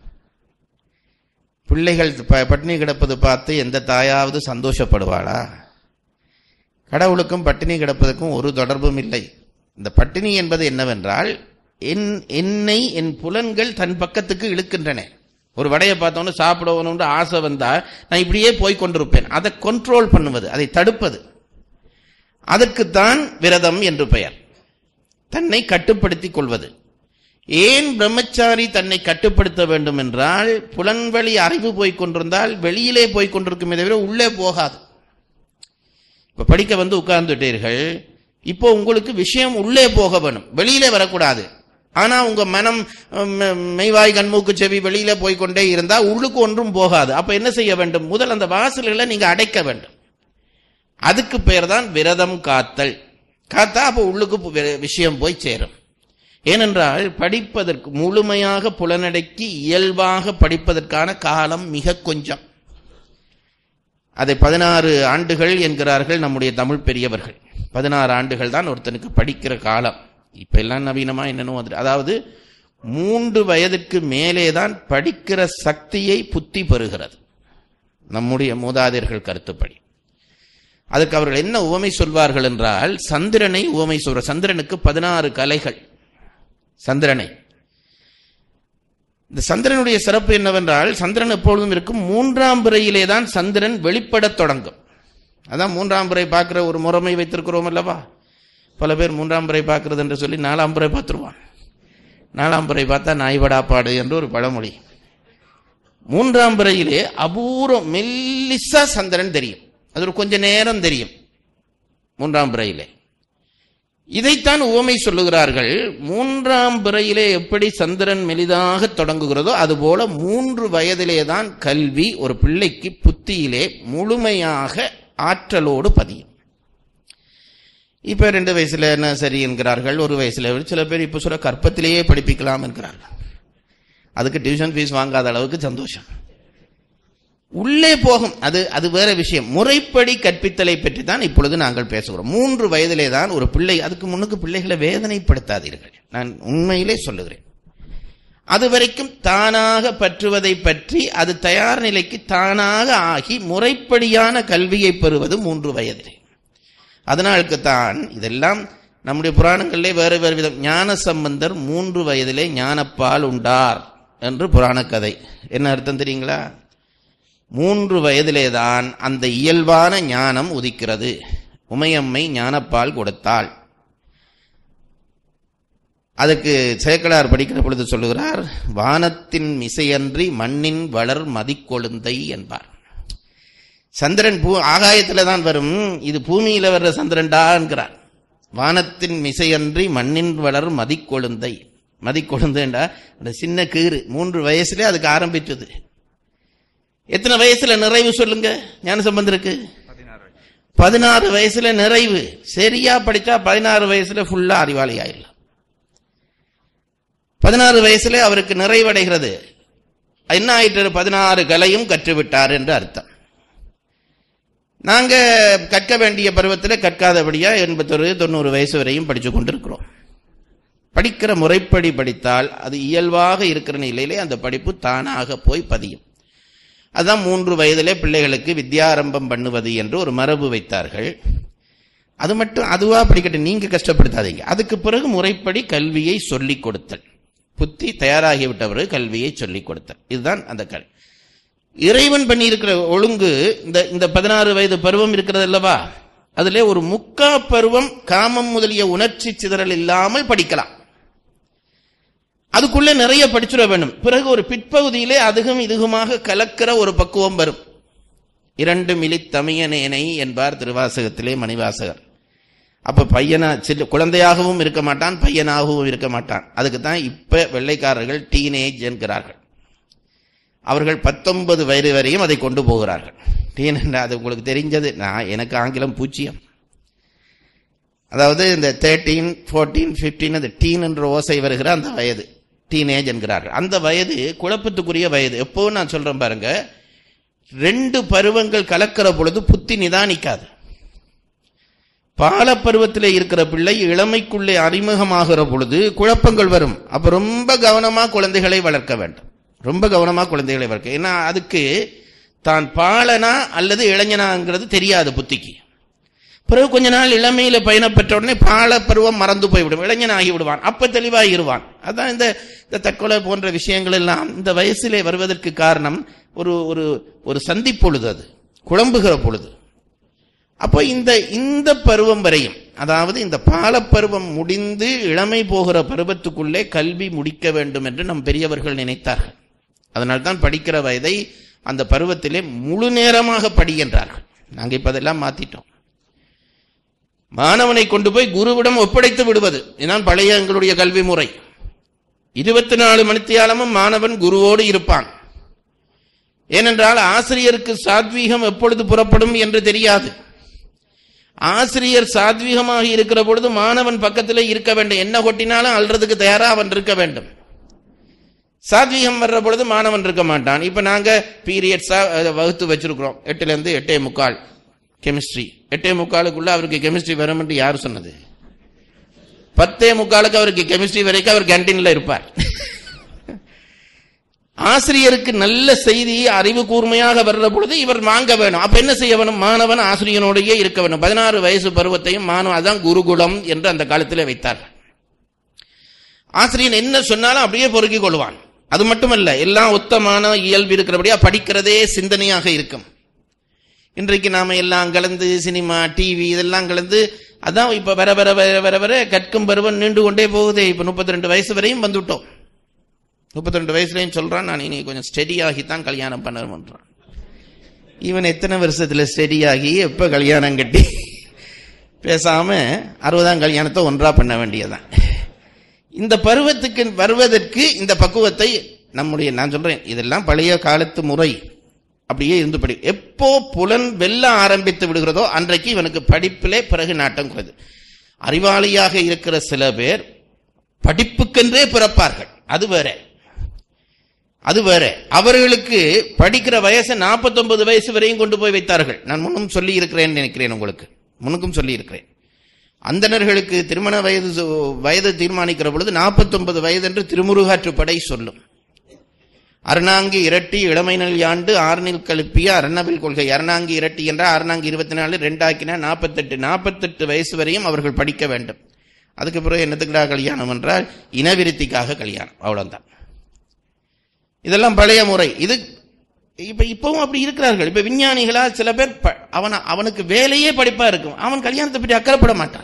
Speaker 3: பிள்ளைகள் ப- பட்டினி கிடப்பது பார்த்து எந்த தாயாவது சந்தோஷப்படுவாளா கடவுளுக்கும் பட்டினி கிடப்பதற்கும் ஒரு தொடர்பும் இல்லை இந்த பட்டினி என்பது என்னவென்றால் என் என்னை என் புலன்கள் தன் பக்கத்துக்கு இழுக்கின்றன ஒரு வடையை பார்த்தோன்னு சாப்பிடணும்னு ஆசை வந்தா நான் இப்படியே போய் கொண்டிருப்பேன் அதை கண்ட்ரோல் பண்ணுவது அதை தடுப்பது அதற்குத்தான் விரதம் என்று பெயர் தன்னை கட்டுப்படுத்திக் கொள்வது ஏன் பிரம்மச்சாரி தன்னை கட்டுப்படுத்த வேண்டும் என்றால் புலன்வழி அறிவு போய்க் கொண்டிருந்தால் வெளியிலே போய்க் கொண்டிருக்குமே தவிர உள்ளே போகாது இப்ப படிக்க வந்து உட்கார்ந்துட்டீர்கள் இப்போ உங்களுக்கு விஷயம் உள்ளே போக வேணும் வெளியிலே வரக்கூடாது ஆனா உங்க மனம் உம், மெய்வாய் கண்மூக்கு செவி வெளியில போய்க்கொண்டே இருந்தா உள்ளுக்கு ஒன்றும் போகாது அப்ப என்ன செய்ய வேண்டும் முதல் அந்த வாசல்களை நீங்க அடைக்க வேண்டும் அதுக்கு பெயர் தான் விரதம் காத்தல் காத்தா அப்போ உள்ளுக்கு பு- வி- விஷயம் போய் சேரும் ஏனென்றால் படிப்பதற்கு முழுமையாக புலனடக்கி இயல்பாக படிப்பதற்கான காலம் மிக கொஞ்சம் அதை பதினாறு ஆண்டுகள் என்கிறார்கள் நம்முடைய தமிழ் பெரியவர்கள் பதினாறு ஆண்டுகள் தான் ஒருத்தனுக்கு படிக்கிற காலம் இப்ப எல்லாம் நவீனமா என்னன்னு வந்து அதாவது மூன்று வயதுக்கு மேலே தான் படிக்கிற சக்தியை புத்தி பெறுகிறது நம்முடைய மூதாதையர்கள் கருத்துப்படி அதுக்கு அவர்கள் என்ன உவமை சொல்வார்கள் என்றால் சந்திரனை உவமை சொல்ற சந்திரனுக்கு பதினாறு கலைகள் சந்திரனை இந்த சந்திரனுடைய சிறப்பு என்னவென்றால் சந்திரன் எப்பொழுதும் இருக்கும் மூன்றாம் பிறையிலே தான் சந்திரன் வெளிப்படத் தொடங்கும் அதான் மூன்றாம் பிறை பார்க்கிற ஒரு முறைமை வைத்திருக்கிறோம் அல்லவா பல பேர் மூன்றாம் பிறை பார்க்கிறது என்று சொல்லி நாலாம் பிறை பார்த்துருவான் நாலாம் பிறை பார்த்தா நாய்வடாப்பாடு என்று ஒரு பழமொழி மூன்றாம் பிறையிலே அபூர்வம் மெல்லிசா சந்திரன் தெரியும் அது ஒரு கொஞ்ச நேரம் தெரியும் மூன்றாம் பிறையிலே இதைத்தான் உவமை சொல்லுகிறார்கள் மூன்றாம் பிறையிலே எப்படி சந்திரன் மெலிதாக தொடங்குகிறதோ அதுபோல மூன்று வயதிலே தான் கல்வி ஒரு பிள்ளைக்கு புத்தியிலே முழுமையாக ஆற்றலோடு பதியும் இப்ப ரெண்டு வயசுல என்ன சரி என்கிறார்கள் ஒரு வயசுல சில பேர் இப்ப சொல்ல கற்பத்திலேயே படிப்பிக்கலாம் என்கிறார்கள் அதுக்கு டியூஷன் ஃபீஸ் வாங்காத அளவுக்கு சந்தோஷம் உள்ளே போகும் அது அது வேற விஷயம் முறைப்படி கற்பித்தலை பற்றி தான் இப்பொழுது நாங்கள் பேசுகிறோம் மூன்று வயதிலே தான் ஒரு பிள்ளை அதுக்கு முன்னுக்கு பிள்ளைகளை வேதனைப்படுத்தாதீர்கள் நான் உண்மையிலே சொல்லுகிறேன் அது வரைக்கும் தானாக பற்றுவதை பற்றி அது தயார் நிலைக்கு தானாக ஆகி முறைப்படியான கல்வியை பெறுவது மூன்று வயதிலே அதனால்தான் இதெல்லாம் நம்முடைய புராணங்களிலே வேறு வேறு விதம் ஞான சம்பந்தர் மூன்று வயதிலே ஞானப்பால் உண்டார் என்று புராண கதை என்ன அர்த்தம் தெரியுங்களா மூன்று வயதிலேதான் அந்த இயல்பான ஞானம் உதிக்கிறது உமையம்மை ஞானப்பால் கொடுத்தாள் அதுக்கு சேக்கலார் படிக்கிற பொழுது சொல்லுகிறார் வானத்தின் மிசையன்றி மண்ணின் வளர் மதிக்கொழுந்தை என்பார் சந்திரன் பூ ஆகாயத்துல தான் வரும் இது பூமியில வர்ற சந்திரன்டா என்கிறார் வானத்தின் மிசையன்றி மண்ணின் வளர் மதிக்கொழுந்தை மதிக்கொழுந்தைண்டா அந்த சின்ன கீறு மூன்று வயசுல அதுக்கு ஆரம்பிச்சது எத்தனை வயசுல நிறைவு சொல்லுங்க ஞான சம்பந்தருக்கு பதினாறு வயசுல நிறைவு சரியா படிச்சா பதினாறு வயசுல ஃபுல்லா அறிவாளி ஆயிடலாம் பதினாறு வயசுல அவருக்கு நிறைவடைகிறது என்ன ஆயிட்டு பதினாறு கலையும் கற்றுவிட்டார் என்று அர்த்தம் நாங்க கற்க வேண்டிய பருவத்தில் கற்காதபடியா எண்பத்தொரு தொண்ணூறு வயசு வரையும் படிச்சு கொண்டிருக்கிறோம் படிக்கிற முறைப்படி படித்தால் அது இயல்பாக இருக்கிற நிலையிலே அந்த படிப்பு தானாக போய் பதியும் அதான் மூன்று வயதிலே பிள்ளைகளுக்கு வித்யாரம்பம் பண்ணுவது என்று ஒரு மரபு வைத்தார்கள் அது மட்டும் அதுவா படிக்கட்டும் நீங்க கஷ்டப்படுத்தாதீங்க அதுக்கு பிறகு முறைப்படி கல்வியை சொல்லிக் கொடுத்தல் புத்தி தயாராகிவிட்டவரு கல்வியை சொல்லிக் கொடுத்தல் இதுதான் அந்த கல் இறைவன் பண்ணியிருக்கிற ஒழுங்கு இந்த இந்த பதினாறு வயது பருவம் இருக்கிறது அல்லவா அதிலே ஒரு முக்கா பருவம் காமம் முதலிய உணர்ச்சி சிதறல் இல்லாமல் படிக்கலாம் அதுக்குள்ளே நிறைய படிச்சுட வேண்டும் பிறகு ஒரு பிற்பகுதியிலே அதுகும் இதுகுமாக கலக்கிற ஒரு பக்குவம் வரும் இரண்டு மிலி தமியனேனை என்பார் திருவாசகத்திலே மணிவாசகர் அப்ப பையனா சின்ன குழந்தையாகவும் இருக்க மாட்டான் பையனாகவும் இருக்க மாட்டான் அதுக்கு தான் இப்ப வெள்ளைக்காரர்கள் டீனேஜ் என்கிறார்கள் அவர்கள் பத்தொன்பது வயது வரையும் அதை கொண்டு போகிறார்கள் டீன் அது உங்களுக்கு தெரிஞ்சது நான் எனக்கு ஆங்கிலம் பூச்சியம் அதாவது இந்த தேர்ட்டீன் ஃபோர்டீன் ஃபிஃப்டீன் அந்த டீன் என்ற ஓசை வருகிற அந்த வயது டீனேஜ் என்கிறார்கள் அந்த வயது குழப்பத்துக்குரிய வயது எப்போ நான் சொல்றேன் பாருங்க ரெண்டு பருவங்கள் கலக்கிற பொழுது புத்தி நிதானிக்காது பாலப்பருவத்திலே இருக்கிற பிள்ளை இளமைக்குள்ளே அறிமுகமாகிற பொழுது குழப்பங்கள் வரும் அப்ப ரொம்ப கவனமா குழந்தைகளை வளர்க்க வேண்டும் ரொம்ப கவனமா குழந்தைகளை வளர்க்க ஏன்னா அதுக்கு தான் பாலனா அல்லது இளைஞனாங்கிறது தெரியாது புத்திக்கு பிறகு கொஞ்ச நாள் இளமையில பயணப்பெற்ற உடனே பால பருவம் மறந்து போய்விடும் இளைஞனாகி விடுவான் அப்ப தெளிவாகிடுவான் அதான் இந்த இந்த தற்கொலை போன்ற விஷயங்கள் எல்லாம் இந்த வயசிலே வருவதற்கு காரணம் ஒரு ஒரு ஒரு சந்திப்பொழுது அது குழம்புகிற பொழுது அப்போ இந்த இந்த பருவம் வரையும் அதாவது இந்த பாலப்பருவம் முடிந்து இளமை போகிற பருவத்துக்குள்ளே கல்வி முடிக்க வேண்டும் என்று நம் பெரியவர்கள் நினைத்தார்கள் அதனால்தான் படிக்கிற வயதை அந்த பருவத்திலே முழு நேரமாக படி என்றார்கள் நாங்க இப்ப அதெல்லாம் மாத்திட்டோம் மாணவனை கொண்டு போய் குருவிடம் ஒப்படைத்து விடுவது இதுதான் பழைய எங்களுடைய கல்வி முறை இருபத்தி நாலு மணித்தியாலமும் மாணவன் குருவோடு இருப்பான் ஏனென்றால் ஆசிரியருக்கு சாத்வீகம் எப்பொழுது புறப்படும் என்று தெரியாது ஆசிரியர் சாத்வீகமாக இருக்கிற பொழுது மாணவன் பக்கத்திலே இருக்க வேண்டும் என்ன கொட்டினாலும் அல்றதுக்கு தயாரா அவன் இருக்க வேண்டும் சாத்வீகம் வர்ற பொழுது மாணவன் இருக்க மாட்டான் இப்ப நாங்க பீரியட்ஸா வகுத்து வச்சிருக்கிறோம் எட்டுல இருந்து எட்டே முக்கால் கெமிஸ்ட்ரி எட்டே முக்காலுக்குள்ள அவருக்கு கெமிஸ்ட்ரி வரும்னு யார் சொன்னது பத்தே முக்காலுக்கு அவருக்கு கெமிஸ்ட்ரி வரைக்கும் அவர் கேன்டீன்ல இருப்பார் ஆசிரியருக்கு நல்ல செய்தி அறிவு கூர்மையாக வர்ற பொழுது இவர் வாங்க வேணும் அப்ப என்ன செய்ய வேணும் மாணவன் ஆசிரியனோடையே இருக்க வேணும் பதினாறு வயசு பருவத்தையும் மாணவன் அதான் குருகுலம் என்று அந்த காலத்திலே வைத்தார் ஆசிரியன் என்ன சொன்னாலும் அப்படியே பொறுக்கிக் கொள்வான் அது மட்டுமல்ல எல்லாம் உத்தமான இயல்பு இருக்கிறபடியா படிக்கிறதே சிந்தனையாக இருக்கும் இன்றைக்கு நாம எல்லாம் கலந்து சினிமா டிவி இதெல்லாம் கலந்து அதான் இப்ப வர வர வர வர வர கற்கும் பருவம் நீண்டு கொண்டே போகுதே இப்ப முப்பத்தி ரெண்டு வயசு வரையும் வந்துட்டோம் முப்பத்தி ரெண்டு வயசுலயும் சொல்றான் நான் இனி கொஞ்சம் ஸ்டெடி ஆகித்தான் கல்யாணம் பண்ணணும்ன்றான் இவன் எத்தனை வருஷத்துல ஸ்டெடி ஆகி எப்ப கல்யாணம் கட்டி பேசாம அறுபதாம் கல்யாணத்தை ஒன்றா பண்ண வேண்டியதான் இந்த பருவத்துக்கு வருவதற்கு இந்த பக்குவத்தை நம்முடைய நான் சொல்றேன் இதெல்லாம் பழைய காலத்து முறை அப்படியே இருந்து படி எப்போ புலன் வெல்ல ஆரம்பித்து விடுகிறதோ அன்றைக்கு இவனுக்கு படிப்பிலே பிறகு நாட்டம் குறைது அறிவாளியாக இருக்கிற சில பேர் படிப்புக்கென்றே பிறப்பார்கள் அது வேற அது வேற அவர்களுக்கு படிக்கிற வயசை 49 வயசு வரையும் கொண்டு போய் வைத்தார்கள் நான் முன்னும் சொல்லி இருக்கிறேன் நினைக்கிறேன் உங்களுக்கு முன்னுக்கும் சொல்லி இருக்கிறேன் அந்தணர்களுக்கு திருமண வயது சு- வயது தீர்மானிக்கிற பொழுது 49 வயது என்று திருமுருகாற்றுப்படை சொல்லும் அருணாங்கி இரட்டி இளமைநல் யாண்டு ஆறுநில் கழுப்பிய அரணவில் கொள்கை அருணாங்கி இரட்டி என்றால் அருணாங்கி இருபத்தி நாலு ரெண்டாக்கினா நாற்பத்தெட்டு நாற்பத்தெட்டு வயசு வரையும் அவர்கள் படிக்க வேண்டும் அதுக்கு பிறகு என்னத்துக்குடா கல்யாணம் என்றால் இனவிருத்திக்காக கல்யாணம் அவ்வளவுதான் இதெல்லாம் பழைய முறை இது இப்ப இப்பவும் அப்படி இருக்கிறார்கள் இப்ப விஞ்ஞானிகளா சில பேர் ப- அவன அவனுக்கு வேலையே படிப்பா இருக்கும் அவன் கல்யாணத்தை பற்றி அக்கறைப்பட மாட்டான்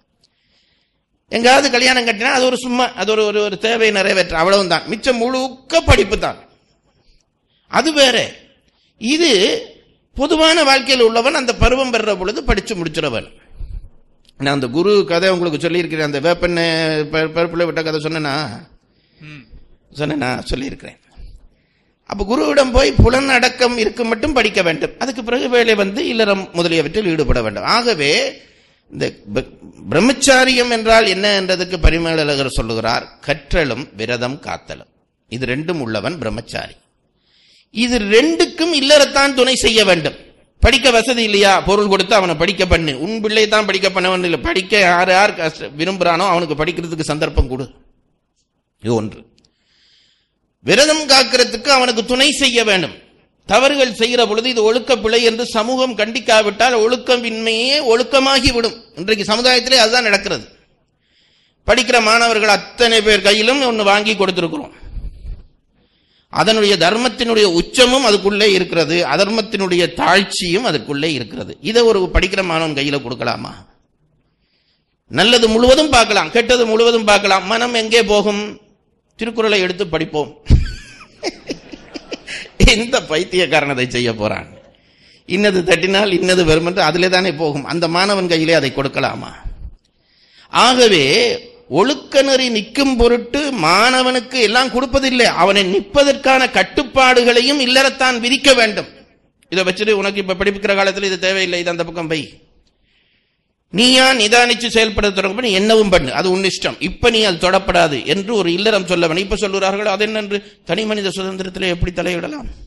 Speaker 3: எங்காவது கல்யாணம் கட்டினா அது ஒரு சும்மா அது ஒரு ஒரு ஒரு தேவையை நிறைவேற்ற அவ்வளவுதான் மிச்சம் முழுக்க படிப்பு தான் அது வேற இது பொதுவான வாழ்க்கையில் உள்ளவன் அந்த பருவம் பெறுற பொழுது படிச்சு முடிச்சிடவன் நான் அந்த குரு கதை உங்களுக்கு சொல்லியிருக்கிறேன் அந்த வேப்பண்ண பருப்புல விட்ட கதை சொன்னேனா
Speaker 2: ம்.
Speaker 3: சொன்னேனா சொல்லியிருக்கிறேன் அப்ப குருவிடம் போய் புலன் அடக்கம் இருக்கும் மட்டும் படிக்க வேண்டும் அதுக்கு பிறகு வேலை வந்து இல்லறம் முதலியவற்றில் ஈடுபட வேண்டும் ஆகவே இந்த ப- பிரம்மச்சாரியம் என்றால் என்ன என்றதுக்கு பரிமேலழகர் சொல்லுகிறார் கற்றலும் விரதம் காத்தலும் இது ரெண்டும் உள்ளவன் பிரம்மச்சாரி இது ரெண்டுக்கும் இல்லறத்தான் துணை செய்ய வேண்டும் படிக்க வசதி இல்லையா பொருள் கொடுத்து அவனை படிக்க பண்ணு உன் பிள்ளை தான் படிக்க பண்ணவன் இல்லை படிக்க யார் யார் கஷ்ட விரும்புறானோ அவனுக்கு படிக்கிறதுக்கு சந்தர்ப்பம் கொடு இது ஒன்று விரதம் காக்கிறதுக்கு அவனுக்கு துணை செய்ய வேண்டும் தவறுகள் செய்கிற பொழுது இது ஒழுக்க பிழை என்று சமூகம் கண்டிக்காவிட்டால் ஒழுக்கமின்மையே ஒழுக்கமாகி விடும் இன்றைக்கு சமுதாயத்திலே அதுதான் நடக்கிறது படிக்கிற மாணவர்கள் அத்தனை பேர் கையிலும் ஒன்று வாங்கி கொடுத்திருக்கிறோம் அதனுடைய தர்மத்தினுடைய உச்சமும் அதுக்குள்ளே இருக்கிறது அதர்மத்தினுடைய தாழ்ச்சியும் அதற்குள்ளே இருக்கிறது இதை ஒரு படிக்கிற மாணவன் கையில கொடுக்கலாமா நல்லது முழுவதும் பார்க்கலாம் கெட்டது முழுவதும் பார்க்கலாம் மனம் எங்கே போகும் திருக்குறளை எடுத்து படிப்போம் இந்த பைத்தியக்காரனதை செய்ய போறான் இன்னது தட்டினால் இன்னது வரும் என்று அதிலே தானே போகும் அந்த மாணவன் கையிலே அதை கொடுக்கலாமா ஆகவே ஒழுக்க நெறி நிற்கும் பொருட்டு மாணவனுக்கு எல்லாம் கொடுப்பதில்லை அவனை நிற்பதற்கான கட்டுப்பாடுகளையும் இல்லறத்தான் விதிக்க வேண்டும் இதை வச்சுட்டு உனக்கு இப்ப படிப்புக்கிற காலத்தில் இது தேவையில்லை இது அந்த பக்கம் பை நீயா நிதானிச்சு செயல்பட தொடங்க நீ என்னவும் பண்ணு அது உன் இஷ்டம் இப்ப நீ அது தொடப்படாது என்று ஒரு இல்லறம் சொல்ல வேண்டும் இப்ப சொல்லுகிறார்கள் அது என்னென்று தனி மனித சுதந்திரத்திலே எப்படி தலையிடலாம்